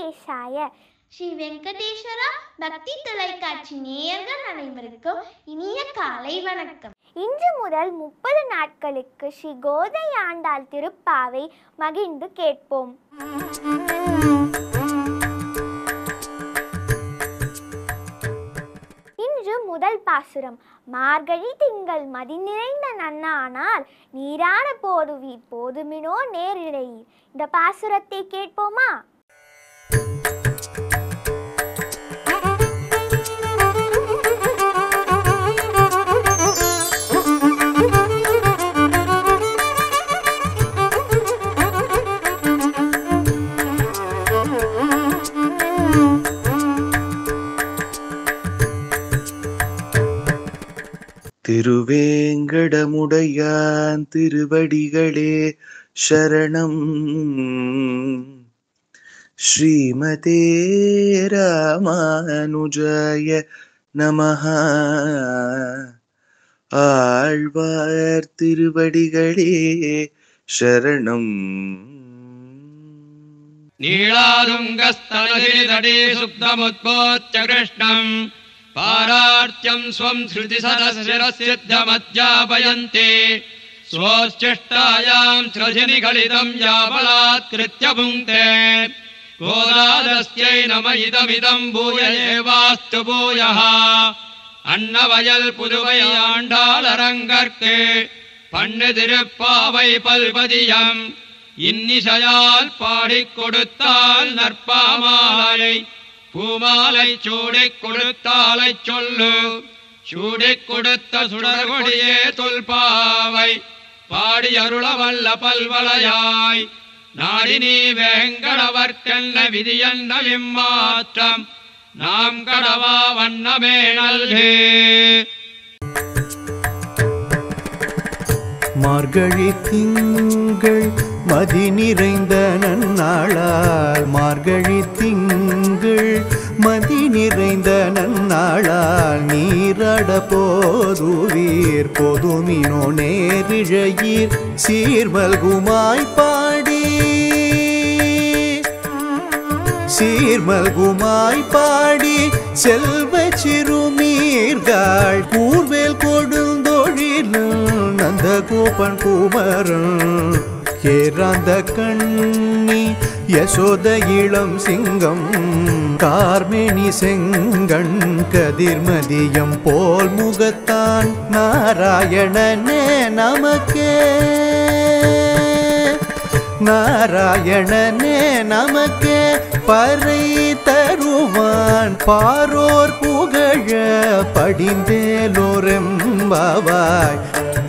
வெங்கடேஷாய ஸ்ரீ வெங்கடேஸ்வரா பக்தி தொலைக்காட்சி நேயர்கள் அனைவருக்கும் இனிய காலை வணக்கம் இன்று முதல் முப்பது நாட்களுக்கு ஸ்ரீ கோதை ஆண்டாள் திருப்பாவை மகிழ்ந்து கேட்போம் இன்று முதல் பாசுரம் மார்கழி திங்கள் மதி நிறைந்த நன்னானால் நீராட போதுவீர் போதுமினோ நேரிழையீர் இந்த பாசுரத்தை கேட்போமா திருவேங்கடமுடையான் திருவடிகளே சரணம் ஸ்ரீமதே ராமானுஜாய நமஹ ஆழ்வார் திருவடிகளே சரணம் नीलारुङ्गस्तनगिरितटे सुप्तमुद्बोध्य कृष्णम् पारार्त्यम् स्वम् श्रुतिसदशिरसिद्धमध्यापयन्ति स्वोच्छिष्टायाम् श्रजिनिगलितम् याबलात्कृत्य पुङ्क्ते गोदादस्यै नम इदमिदम् भूय एवास्तु भूयः அன்னவயல் புதுவை ஆண்டாளரங்கற்கு பண்ணு திருப்பாவை பல்பதியம் இன்னிசையால் பாடிக் கொடுத்தால் நற்பாமாலை பூமாலை சூடிக் கொடுத்தாலைச் சொல்லு சூடிக் கொடுத்த சுடர்கொடியே தொல்பாவை பாடி அருளவல்ல பல்வளையாய் நாடி நீ வேங்கடவர்க்கென்ன விதியென்ன விம்மாற்றம் நாம் கடவா வண்ணமே நல்கு மார்கழி திங்கள் மதி நிறைந்த நன்னாளால் மார்கழி திங்கள் மதி நிறைந்த நன்னாளால் நீராட போதுவீர் பொதுமினோ நேரிழையீர் சீர்மல்குமாய் பாடி சீர்மல்குமாய் பாடி செல்வ சிறுமீர்கள் கூர்வேல் கொடுந்தொழிலும் நந்த கோபன் குமரன் கேராந்த கண்ணி யசோத இளம் சிங்கம் கார்மேனி செங்கண் கதிர்மதியம் போல் முகத்தான் நாராயணனே நமக்கே நாராயணனே நமக்கே பறை தருவான் பாரோர் புகழ படிந்தேலோரெம்பாவாய்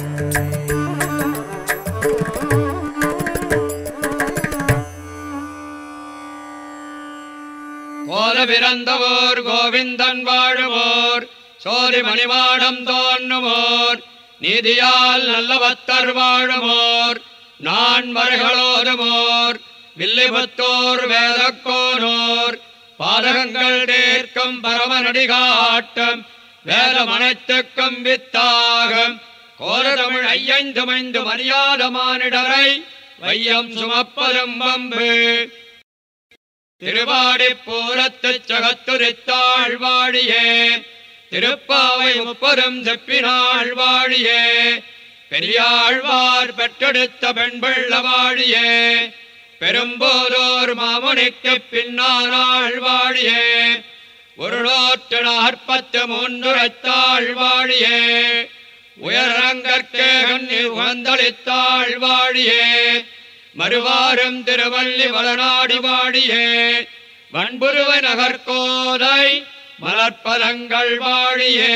கோல பிறந்தவோர் கோவிந்தன் வாழுவோர் சோதி மணிமாடம் தோன்றுவோர் நீதியால் நல்லவத்தர் வாழுவோர் நான் மறைகளோதுமோர் வில்லிபுத்தோர் வேதக்கோனோர் பாதகங்கள் தேர்க்கும் பரமநடி காட்டும் வேதம் அனைத்துக்கும் வித்தாகும் கோலதமிழ் ஐயந்துமைந்து மரியாத மானிடரை வையம் சுமப்பதும் வம்பு திருவாடிப் பூரத்துச் சகத்துரித்தாள் வாழியே திருப்பாவை முப்பதும் செப்பினாள் வாழியே பெரியாழ்வார் பெற்றெடுத்த பெண்பிள்ள வாழியே பெரும்போதோர் மாமுனிக்குப் பின்னானாள் வாழியே ஒரு நூற்று நாற்பத்து மூன்றுரைத்தாள் வாழியே உயரங்கற்கே கண்ணி உகந்தளித்தாள் வாழியே மறுவாரும் திருவள்ளி வளநாடி வாடியே வன்புருவ நகர்கோதை மலர்ப்பதங்கள் வாழியே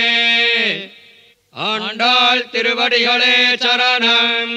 ஆண்டாள் திருவடிகளே சரணம்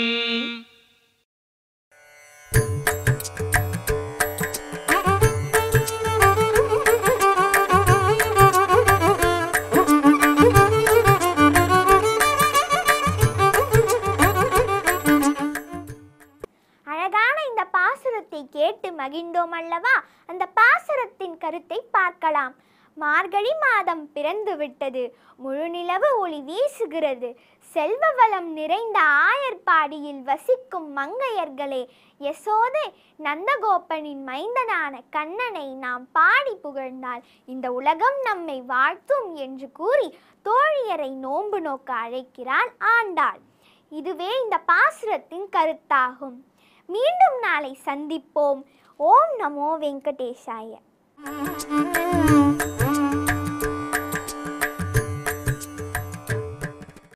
அழகான இந்த பாசுரத்தை கேட்டு மகிழ்ந்தோம் அல்லவா அந்த பாசுரத்தின் கருத்தை பார்க்கலாம் மார்கழி மாதம் பிறந்து விட்டது முழுநிலவு ஒளி வீசுகிறது செல்வ வளம் நிறைந்த ஆயர்பாடியில் வசிக்கும் மங்கையர்களே யசோதை நந்தகோபனின் மைந்தனான கண்ணனை நாம் பாடி புகழ்ந்தால் இந்த உலகம் நம்மை வாழ்த்தும் என்று கூறி தோழியரை நோன்பு நோக்க அழைக்கிறாள் ஆண்டாள் இதுவே இந்த பாசுரத்தின் கருத்தாகும் மீண்டும் நாளை சந்திப்போம் ஓம் நமோ வெங்கடேஷாய